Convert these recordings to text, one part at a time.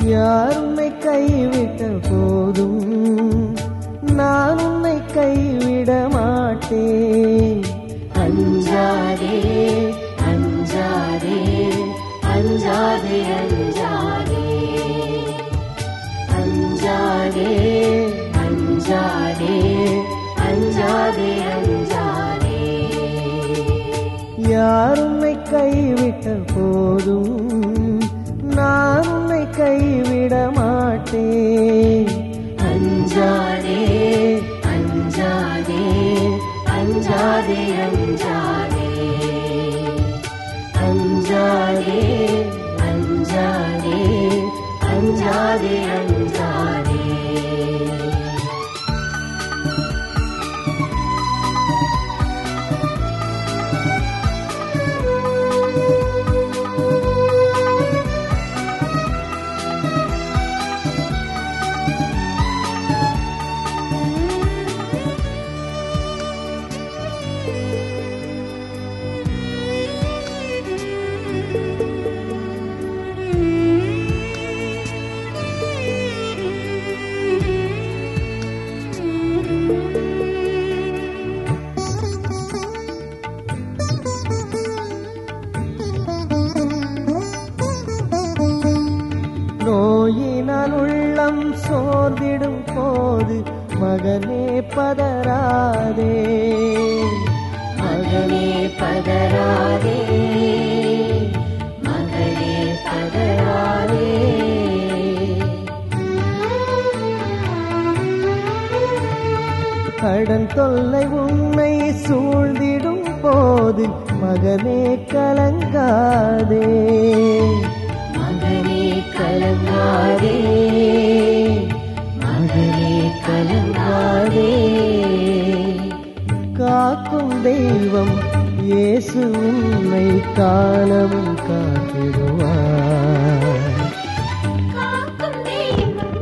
யார் உன்னை கைவிட்ட போதும் நான் உன்னை கைவிட மாட்டேன் அஞ்சாதே அஞ்சாதே அஞ்சாதே அஞ்சாதே அஞ்சாதே அஞ்சாதே அஞ்சாதே அஞ்சாதே யார் உன்னை கைவிட்ட போதும் நான் உன்னை கைவிட மாட்டேன் அஞ்சாதே அஞ்சாதே அஞ்சாதே அஞ்சாதே அஞ்சாதே அஞ்சாதே அஞ்சாதே அஞ்சாதே நோயினால் உள்ளம் சோர்ந்திடும் போது மகனே பதறாதே மகனே பதறாதே மகளே பதறாதே கடன் தொல்லை உன்னை சூழ்ந்திடும் போது மகனே கலங்காதே மகனே கலங்காதே மகனே கலங்காதே காக்கும் தெய்வம் இயேசு உன்னை காலமும் காத்திடுவார் காக்கும் தெய்வம்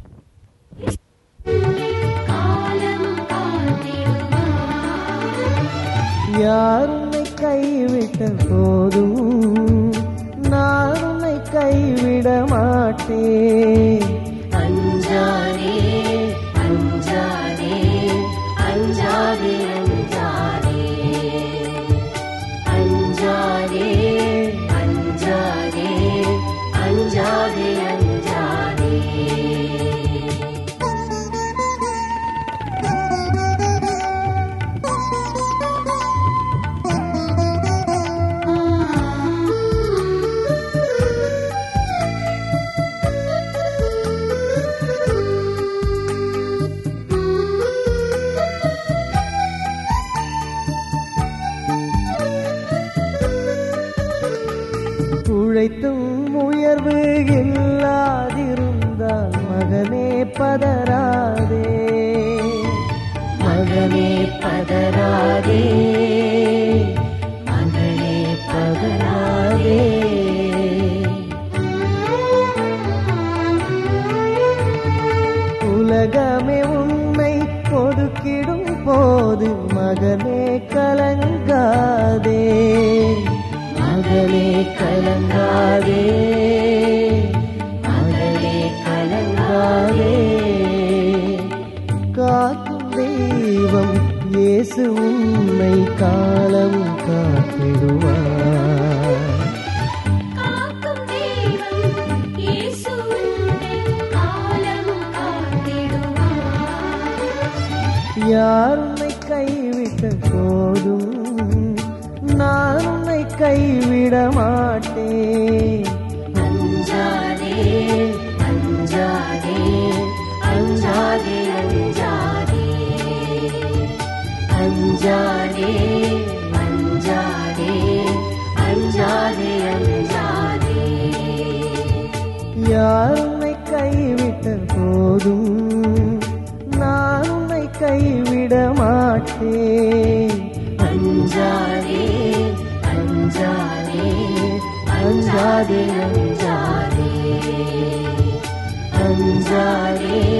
காலம் காத்திடுவார் யார் உன்னை கைவிட்ட போதும் நான் உன்னை கைவிட மாட்டேன் அஞ்சாதே அஞ்சாதே அஞ்சாதே அஞ்சாதே அஞ்சாதே அஞ்சாதே அஞ்சாதே அஞ்சாதே உழைத்தும் உயர்வு இல்லாதிருந்தால் மகனே பதறாதே மகனே பதறாதே மகனே பதறாதே உலகமே உன்னை ஒதுக்கிடும் போது மகனே கலங்காதே மகளே கலங்காதே மகளே கலங்காதே காக்கும் தெய்வம் இயேசு உன்னை காலம் காத்திடுவார் காக்கும் தெய்வம் இயேசு உன்னை காலமும் காத்திடுவார் யார் உன்னை கைவிட்ட போதும் நான் உன்னை கைவிட மாட்டேன் அஞ்சாதே அஞ்சாதே அஞ்சாதே அஞ்சாதே அஞ்சாதே அஞ்சாதே அஞ்சாதே அஞ்சாதே யார் உன்னை கைவிட்ட போதும் நான் உன்னை கைவிட மாட்டேன் அஞ்சாதே அஞ்சாதே அஞ்சாதே அஞ்சாதே அஞ்சாதே